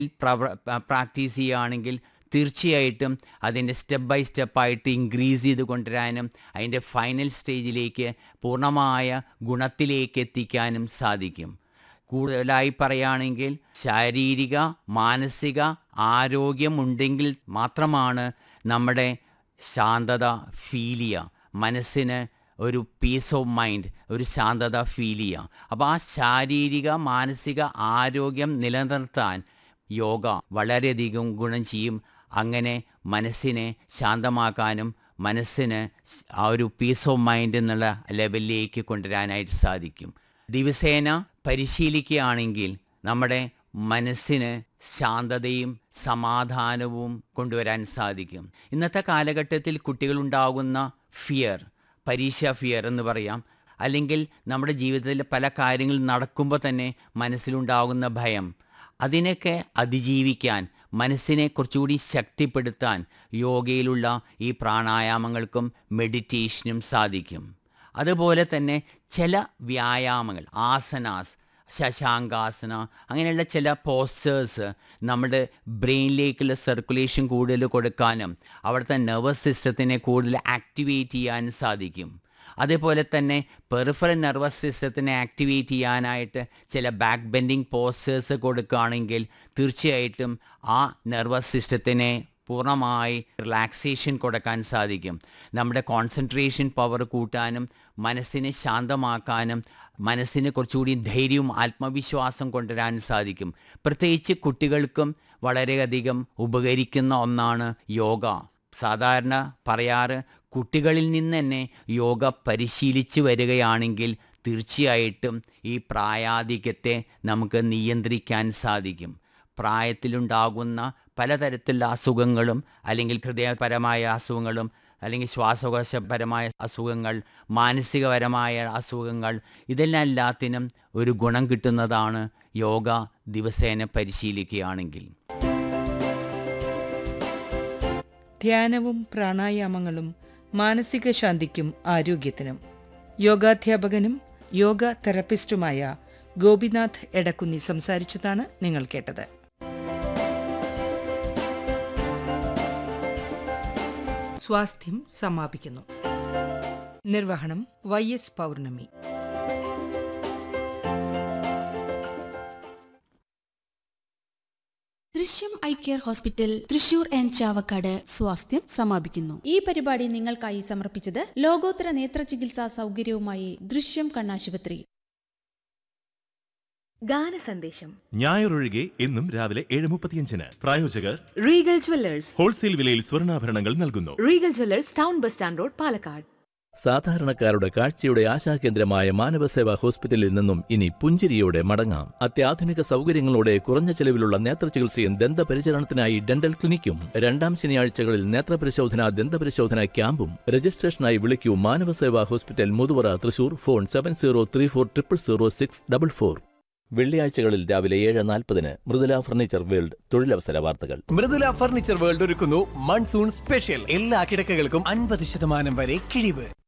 practice ചെയ്യുകയാണെങ്കിൽ തീർച്ചയായിട്ടും അതിൻ്റെ സ്റ്റെപ്പ് ബൈ സ്റ്റെപ്പായിട്ട് ഇൻക്രീസ് ചെയ്ത് കൊണ്ടുവരാനും അതിൻ്റെ ഫൈനൽ സ്റ്റേജിലേക്ക് പൂർണ്ണമായ ഗുണത്തിലേക്ക് എത്തിക്കാനും സാധിക്കും കൂടുതലായി പറയുകയാണെങ്കിൽ ശാരീരിക മാനസിക ആരോഗ്യമുണ്ടെങ്കിൽ മാത്രമാണ് നമ്മുടെ ശാന്തത ഫീൽ ചെയ്യുക മനസ്സിന് ഒരു പീസ് ഓഫ് മൈൻഡ് ഒരു ശാന്തത ഫീൽ ചെയ്യുക അപ്പോൾ ആ ശാരീരിക മാനസിക ആരോഗ്യം നിലനിർത്താൻ യോഗ വളരെയധികം ഗുണം ചെയ്യും അങ്ങനെ മനസ്സിനെ ശാന്തമാക്കാനും മനസ്സിന് ആ ഒരു പീസ് ഓഫ് മൈൻഡ് എന്നുള്ള ലെവലിലേക്ക് കൊണ്ടുവരാനായിട്ട് സാധിക്കും ദിവസേന പരിശീലിക്കുകയാണെങ്കിൽ നമ്മുടെ മനസ്സിന് ശാന്തതയും സമാധാനവും കൊണ്ടുവരാൻ സാധിക്കും ഇന്നത്തെ കാലഘട്ടത്തിൽ കുട്ടികളുണ്ടാകുന്ന ഫിയർ പരീക്ഷ ഫിയർ എന്ന് പറയാം അല്ലെങ്കിൽ നമ്മുടെ ജീവിതത്തിൽ പല കാര്യങ്ങൾ നടക്കുമ്പോൾ തന്നെ മനസ്സിലുണ്ടാകുന്ന ഭയം അതിനൊക്കെ അതിജീവിക്കാൻ മനസ്സിനെ കുറച്ചുകൂടി ശക്തിപ്പെടുത്താൻ യോഗയിലുള്ള ഈ പ്രാണായാമങ്ങൾക്കും മെഡിറ്റേഷനും സാധിക്കും അതുപോലെ തന്നെ ചില വ്യായാമങ്ങൾ ആസനാസ് ശശാങ്കാസന അങ്ങനെയുള്ള ചില പോസ്റ്റേഴ്സ് നമ്മുടെ ബ്രെയിനിലേക്കുള്ള സർക്കുലേഷൻ കൂടുതൽ കൊടുക്കാനും അവിടുത്തെ നെർവസ് സിസ്റ്റത്തിനെ കൂടുതൽ ആക്ടിവേറ്റ് ചെയ്യാനും സാധിക്കും അതേപോലെ തന്നെ പെറിഫറൽ നെർവസ് സിസ്റ്റത്തിനെ ആക്ടിവേറ്റ് ചെയ്യാനായിട്ട് ചില ബാക്ക് ബെൻഡിങ് പോസ്റ്റേഴ്സ് കൊടുക്കുകയാണെങ്കിൽ തീർച്ചയായിട്ടും ആ നെർവസ് സിസ്റ്റത്തിനെ പൂർണ്ണമായി റിലാക്സേഷൻ കൊടുക്കാൻ സാധിക്കും നമ്മുടെ കോൺസെൻട്രേഷൻ പവർ കൂട്ടാനും മനസ്സിനെ ശാന്തമാക്കാനും മനസ്സിന് കുറച്ചുകൂടി ധൈര്യവും ആത്മവിശ്വാസം കൊണ്ടുവരാൻ സാധിക്കും പ്രത്യേകിച്ച് കുട്ടികൾക്കും വളരെയധികം ഉപകരിക്കുന്ന ഒന്നാണ് യോഗ സാധാരണ പറയാറ് കുട്ടികളിൽ നിന്ന് തന്നെ യോഗ പരിശീലിച്ച് വരികയാണെങ്കിൽ തീർച്ചയായിട്ടും ഈ പ്രായാധിക്യത്തെ നമുക്ക് നിയന്ത്രിക്കാൻ സാധിക്കും പ്രായത്തിലുണ്ടാകുന്ന പലതരത്തിലുള്ള അസുഖങ്ങളും അല്ലെങ്കിൽ ഹൃദയപരമായ അസുഖങ്ങളും അല്ലെങ്കിൽ ശ്വാസകോശപരമായ അസുഖങ്ങൾ മാനസികപരമായ അസുഖങ്ങൾ ഇതെല്ലാം എല്ലാത്തിനും ഒരു ഗുണം കിട്ടുന്നതാണ് യോഗ ദിവസേന പരിശീലിക്കുകയാണെങ്കിൽ ധ്യാനവും പ്രാണായാമങ്ങളും മാനസിക ശാന്തിക്കും ആരോഗ്യത്തിനും യോഗാധ്യാപകനും യോഗ തെറപ്പിസ്റ്റുമായ ഗോപിനാഥ് എടക്കുന്നി സംസാരിച്ചതാണ് നിങ്ങൾ കേട്ടത് സ്വാസ്ഥ്യം സമാപിക്കുന്നു നിർവഹണം Y S Pournami Drishyam eye care hospital Thrissur and Chavakkad സ്വാസ്ഥ്യം സമാപിക്കുന്നു ഈ പരിപാടി നിങ്ങൾക്കായി സമർപ്പിച്ചത് ലോകോത്തര നേത്ര ചികിത്സാ സൗകര്യവുമായി ദൃശ്യം കണ്ണാശുപത്രി ഗാന സന്ദേശം ഞായറൊഴികെ എന്നും രാവിലെ ഏഴ് മുപ്പത്തിയഞ്ചിന് പ്രായോജകർ റീഗൽ ജ്വല്ലേഴ്സ് ഹോൾസെയിൽ വിലയിൽ സ്വർണ്ണാഭരണങ്ങൾ നൽകുന്നു Regal jewellers town bus stand road Palakkad സാധാരണക്കാരുടെ കാഴ്ചയുടെ ആശാകേന്ദ്രമായ മാനവസേവാ ഹോസ്പിറ്റലിൽ നിന്നും ഇനി പുഞ്ചിരിയോടെ മടങ്ങാം അത്യാധുനിക സൗകര്യങ്ങളോടെ കുറഞ്ഞ ചെലവിലുള്ള നേത്രചികിത്സയും ദന്തപരിചരണത്തിനായി ഡെന്റൽ ക്ലിനിക്കും രണ്ടാം ശനിയാഴ്ചകളിൽ നേത്രപരിശോധന ദന്തപരിശോധന ക്യാമ്പും രജിസ്ട്രേഷനായി വിളിക്കൂ Manavaseva hospital Muthuvara Thrissur phone seven zero three four triple zero six double four വെള്ളിയാഴ്ചകളിൽ രാവിലെ ഏഴ് നാൽപ്പതിന് മൃദുല ഫർണിച്ചർ വേൾഡ് തൊഴിലവസര വാർത്തകൾ മൃദുല ഫർണിച്ചർ വേൾഡ് ഒരുക്കുന്നു മൺസൂൺ സ്പെഷ്യൽ എല്ലാ കിടക്കകൾക്കും അൻപത് ശതമാനം വരെ കിഴിവ്